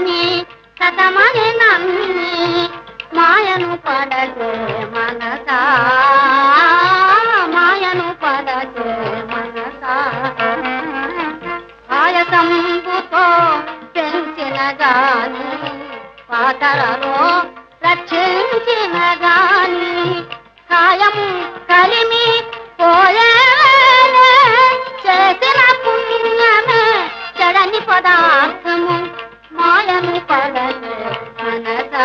నీ సతమని నమ్మి మాయను పడకే మనసా మాయను పడకే మనసా ఆయాసంబుతో పెంచిన గాని పాతరలో రక్షించిన గాని కాయము కలిమి పోయేలే చేసిన పుణ్యమే చెడని పదార్థము మాయను పడలే మనసా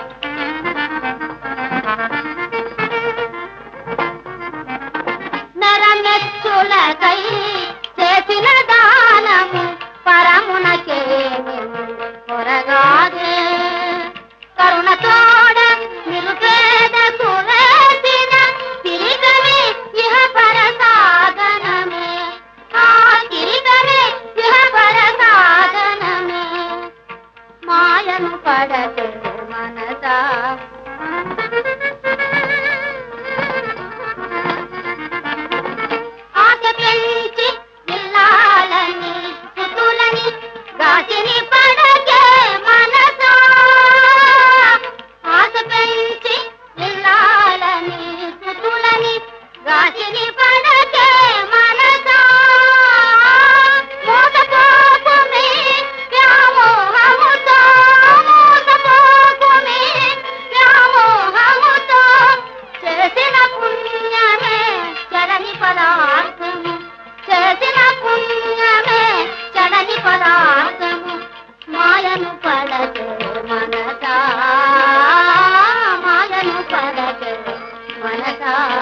నరమెచ్చులకై చేసిన దానము పరమునకే కొరగాదే కరుణ తోడ నిరుపేదకు వేసిన తిరిగమే ఇహ పర సాధనమే ఆ తిరిగమే ఇహ పర సాధనమే మాయను పడతే మనసా ఆశ పెంచి ఇల్లాలని సుతులని గాచిని పడకే మనసా ఆశ పెంచి ఇల్లాలని సుతులని గాచిని పడకే మనసా మోసపోకుమే వ్యామోహముతో మోసపోకుమే వ్యామోహముతో చేసిన పుణ్యమే చడని పదార్థము చేసిన పుణ్యమే చడని పదార్థము మాయను పడకే మనసా మాయను పడకే మనసా